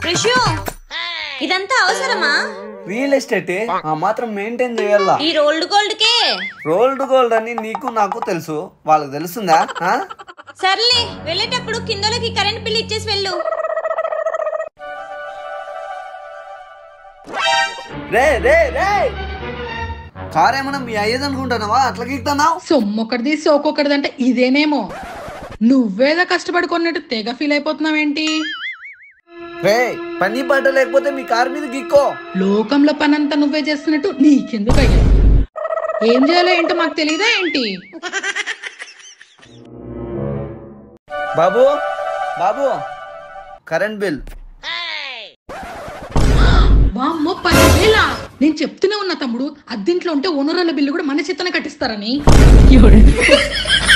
రిషు ఇదంతా అవసరమా real estate ఆ మాత్రం మెయింటైన్ చేయాలా ఈ రోల్డ్ గోల్డ్ కే రోల్డ్ గోల్డ్ అని నీకు నాకు తెలుసు వాళ్ళకి తెలుస్తుందా ఆ? సర్లే వెళ్ళేటప్పుడు కిందలకి కరెంట్ బిల్ ఇచ్చేసి వెళ్ళు రే రే రే కార్ ఏమన్నా మీ అయ్యేది అనుకుంటున్నావా అట్లా గీక్తున్నావు సొమ్మొకటిది సోకొకటిది అంటే ఇదేనేమో నువ్వేదో కష్టపడి కొన్నట్టు తెగ ఫీల్ అయిపోతున్నావేంటి రే పని పాట లేకపోతే మీ కార్ మీద గీక్కో లోకంలో పనంతా నువ్వే చేస్తున్నట్టు నీకెందుకు అయ్యా ఏం చేయాలో ఏంటో మాకు తెలియదా ఏంటి బాబు బాబు కరెంట్ బిల్ వామ్మో పదివేల నేను చెప్తూనే ఉన్నా తమ్ముడు అద్దింట్లో ఉంటే ఓనరాల బిల్లు కూడా మన చేతనే కట్టిస్తారని